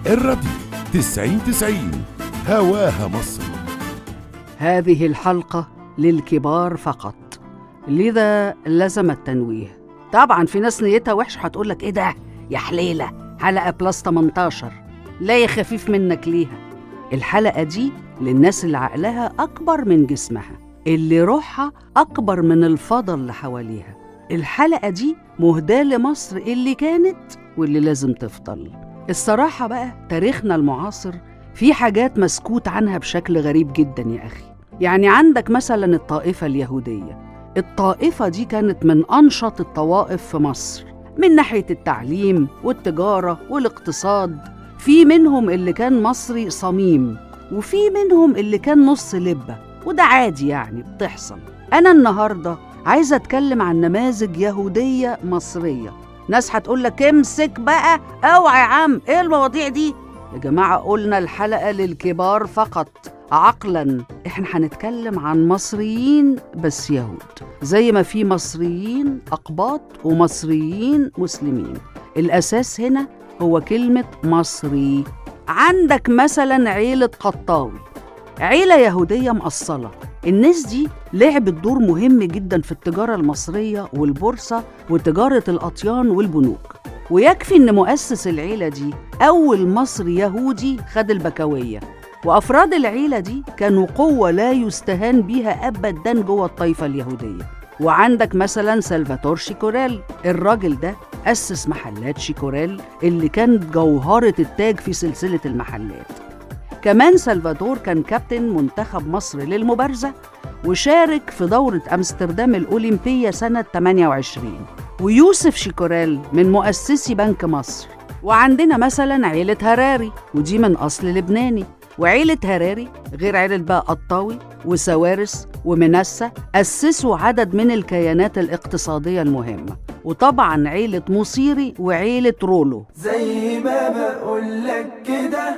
الراديو تسعين تسعين هواها مصر هذه الحلقة للكبار فقط لذا لزم التنويه طبعا في ناس نيتها وحش هتقولك ايه ده يا حليلة حلقة بلس 18 لا يا خفيف منك ليها الحلقة دي للناس اللي عقلها أكبر من جسمها اللي روحها أكبر من الفضل اللي حواليها الحلقة دي مهداة لمصر اللي كانت واللي لازم تفضل الصراحة بقى تاريخنا المعاصر في حاجات مسكوت عنها بشكل غريب جدا يا أخي يعني عندك مثلا الطائفة اليهودية الطائفة دي كانت من أنشط الطوائف في مصر من ناحية التعليم والتجارة والاقتصاد في منهم اللي كان مصري صميم وفي منهم اللي كان نص لبة وده عادي يعني بتحصل أنا النهاردة عايزة أتكلم عن نماذج يهودية مصرية ناس هتقولك امسك بقى اوعى يا عم ايه المواضيع دي يا جماعة قلنا الحلقة للكبار فقط عقلا احنا هنتكلم عن مصريين بس يهود زي ما في مصريين أقباط ومصريين مسلمين الأساس هنا هو كلمة مصري عندك مثلا عيلة قطاوي عيلة يهودية مأصلة الناس دي لعبت دور مهم جدا في التجارة المصرية والبورصة وتجارة الأطيان والبنوك ويكفي إن مؤسس العيلة دي أول مصري يهودي خد البكوية وأفراد العيلة دي كانوا قوة لا يستهان بيها أبدا جوه الطائفة اليهودية وعندك مثلا سلفاتور شيكوريل الراجل ده أسس محلات شيكوريل اللي كانت جوهرة التاج في سلسلة المحلات كمان سلفادور كان كابتن منتخب مصر للمبارزة وشارك في دورة أمستردام الأولمبية سنة 28 ويوسف شيكوريل من مؤسسي بنك مصر وعندنا مثلا عيلة هراري ودي من أصل لبناني وعيلة هراري غير عيلة بقى قطاوي وسوارس ومنسة أسسوا عدد من الكيانات الاقتصادية المهمة وطبعا عيلة مصيري وعيلة رولو زي ما بقولك كده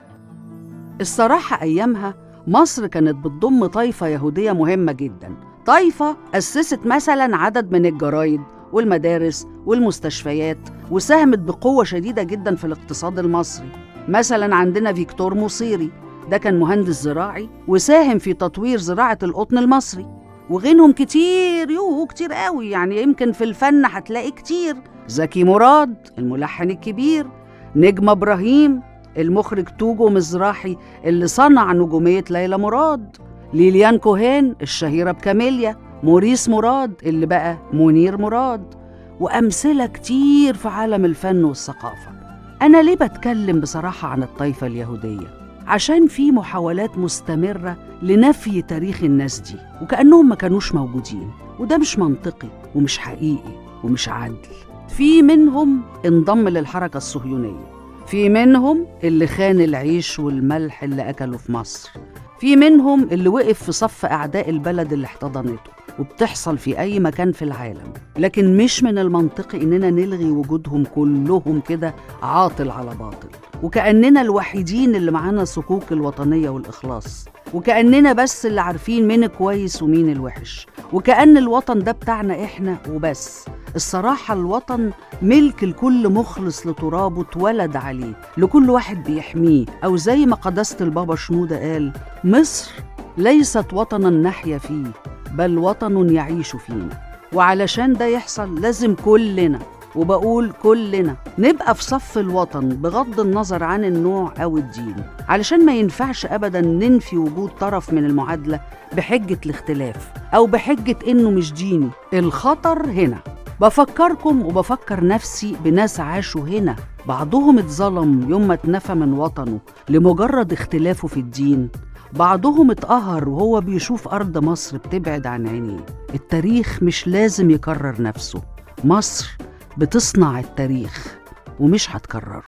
الصراحة أيامها مصر كانت بتضم طائفة يهودية مهمة جدا طائفة أسست مثلا عدد من الجرايد والمدارس والمستشفيات وساهمت بقوة شديدة جدا في الاقتصاد المصري مثلا عندنا فيكتور مصيري ده كان مهندس زراعي وساهم في تطوير زراعة القطن المصري وغيرهم كتير يوه كتير قوي يعني يمكن في الفن هتلاقي كتير زكي مراد الملحن الكبير نجمة إبراهيم المخرج توجو مزراحي اللي صنع نجومية ليلى مراد ليليان كوهان الشهيرة بكاميليا موريس مراد اللي بقى منير مراد وأمثلة كتير في عالم الفن والثقافة أنا ليه بتكلم بصراحة عن الطائفة اليهودية؟ عشان في محاولات مستمرة لنفي تاريخ الناس دي وكأنهم ما كانوش موجودين وده مش منطقي ومش حقيقي ومش عدل في منهم انضم للحركة الصهيونية في منهم اللي خان العيش والملح اللي أكله في مصر في منهم اللي وقف في صف أعداء البلد اللي احتضنته وبتحصل في أي مكان في العالم لكن مش من المنطقي إننا نلغي وجودهم كلهم كده عاطل على باطل وكأننا الوحيدين اللي معانا صكوك الوطنية والإخلاص وكأننا بس اللي عارفين مين كويس ومين الوحش وكأن الوطن ده بتاعنا إحنا وبس الصراحة الوطن ملك الكل مخلص لترابه اتولد عليه لكل واحد بيحميه أو زي ما قداسة البابا شنودة قال مصر ليست وطنا نحيا فيه بل وطن يعيش فينا وعلشان ده يحصل لازم كلنا وبقول كلنا نبقى في صف الوطن بغض النظر عن النوع أو الدين علشان ما ينفعش أبدا ننفي وجود طرف من المعادلة بحجة الاختلاف أو بحجة إنه مش ديني الخطر هنا بفكركم وبفكر نفسي بناس عاشوا هنا بعضهم اتظلم يوم ما اتنفى من وطنه لمجرد اختلافه في الدين بعضهم اتقهر وهو بيشوف أرض مصر بتبعد عن عينيه التاريخ مش لازم يكرر نفسه مصر بتصنع التاريخ ومش هتكرره